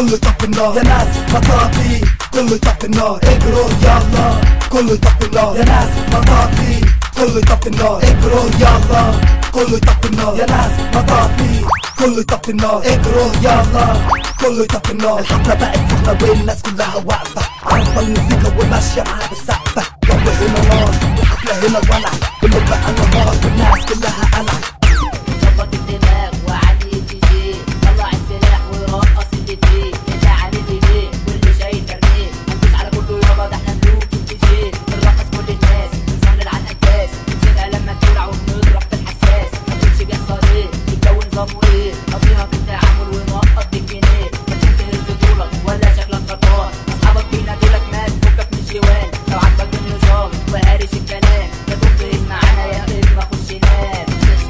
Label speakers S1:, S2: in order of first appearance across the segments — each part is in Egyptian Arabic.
S1: كله طفي النار يا ناس مطافي كله طفي النار اجروا يلا كله طفي النار يا ناس مطافي كله طفي النار اجروا يلا كله طفي النار يا ناس مطافي كله طفي النار اجروا يلا كله طفي النار الحفلة بقت سخنة والناس كلها واقفة عارفة الموسيقى وماشية معاها بالسقفة جو هنا نار الحفلة هنا ولع كله بقى نهار والناس كلها قلع
S2: ظبط الدماغ وعلي الدي جي طلع السلاح ورقص اللي فيه يلا على الدي جي كل شيء ترميه هندوس على كله يابا ده احنا ملوك الدي جي بنرقص كل الناس بنسهل على الانفاس بنسيبها لما تولع وبنضرب في الحساس مفيش بيحصل ايه الجو نظامه ايه قضيها في التعامل ونوقف بالجنيه ممكن تهز طولك ولا شكلك غلطان اصحابك بينادولك مات فكك من الجوال لو عجبك النظام وهارش الكلام يا دوب اسمع معانا يا اما خش نام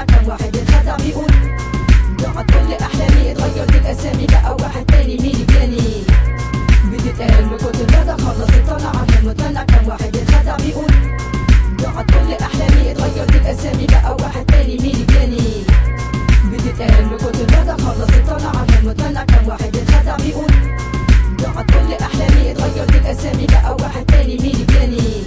S3: طلع كم واحد اتخدع بيقول ضاعت كل احلامي اتغيرت الاسامي بقى واحد تاني مين جاني بتتقال بكتر مدى خلص طلع عشان مطلع كم واحد اتخدع بيقول ضاعت كل احلامي اتغيرت الاسامي بقى واحد تاني مين جاني بتتقال بكتر مدى خلص طلع عشان مطلع كم واحد اتخدع بيقول ضاعت كل احلامي اتغيرت الاسامي بقى واحد تاني مين جاني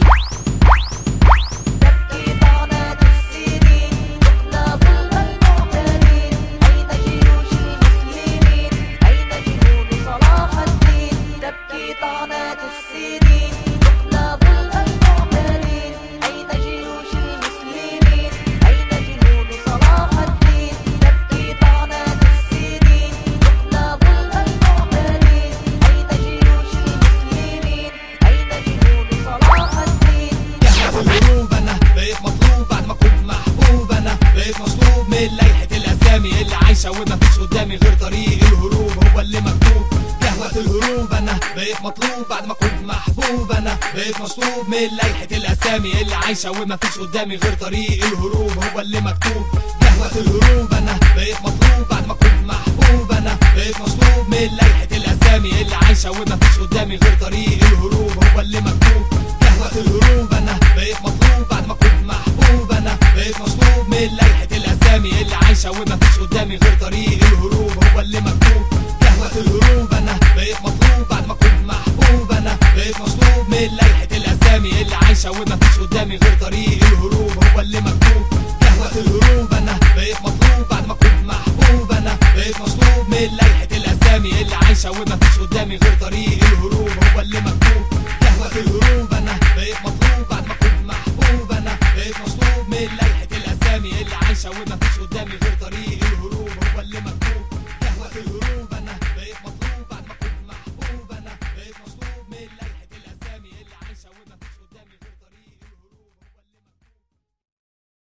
S4: تبكي طعنات السنين ذقنا ظلم المعتدين أين جيوش المسلمين أين جنود صلاح الدين تبكي طعنات السنين ذقنا ظلم المعتدين أين جيوش المسلمين أين جنود صلاح الدين تبكي طعنات السنين ذقنا ظلم المعتدين أين جيوش المسلمين أين جنود صلاح الدين
S1: قهوة الهروب انا بقيت مطلوب بعد ما كنت محبوب انا بقيت مطلوب من لائحة الاسامي اللي عايشة وما فيش قدامي غير طريق الهروب هو اللي مكتوب قهوة الهروب انا بقيت مطلوب بعد ما كنت محبوب انا بقيت مطلوب من لائحة الاسامي اللي عايشة وما فيش قدامي غير طريق الهروب هو اللي مكتوب قهوة الهروب انا بقيت مطلوب بعد ما كنت محبوب انا بقيت مطلوب من لائحة الاسامي اللي عايشة وما فيش قدامي غير طريق الهروب هو اللي مكتوب قهوة الهروب انا بقيت مطلوب بعد ما كنت محبوب انا بقيت مطلوب من لائحة الاسامي اللي عايشة وما فيش قدامي غير طريق الهروب هو اللي مكتوب قهوة الهروب انا بقيت مطلوب بعد ما كنت محبوب انا بقيت مطلوب من لائحة الاسامي اللي عايشة وما فيش قدامي غير طريق الهروب هو اللي مكتوب قهوة الهروب انا بقيت مطلوب بعد ما كنت محبوب انا بقيت مطلوب من لائحة الاسامي اللي عايشة وما فيش قدامي غير طريق الهروب هو اللي مكتوب قهوة الهروب انا بقيت مطلوب بعد ما كنت محبوب انا بقيت مطلوب من لائحة الاسامي اللي عايشة وما فيش قدامي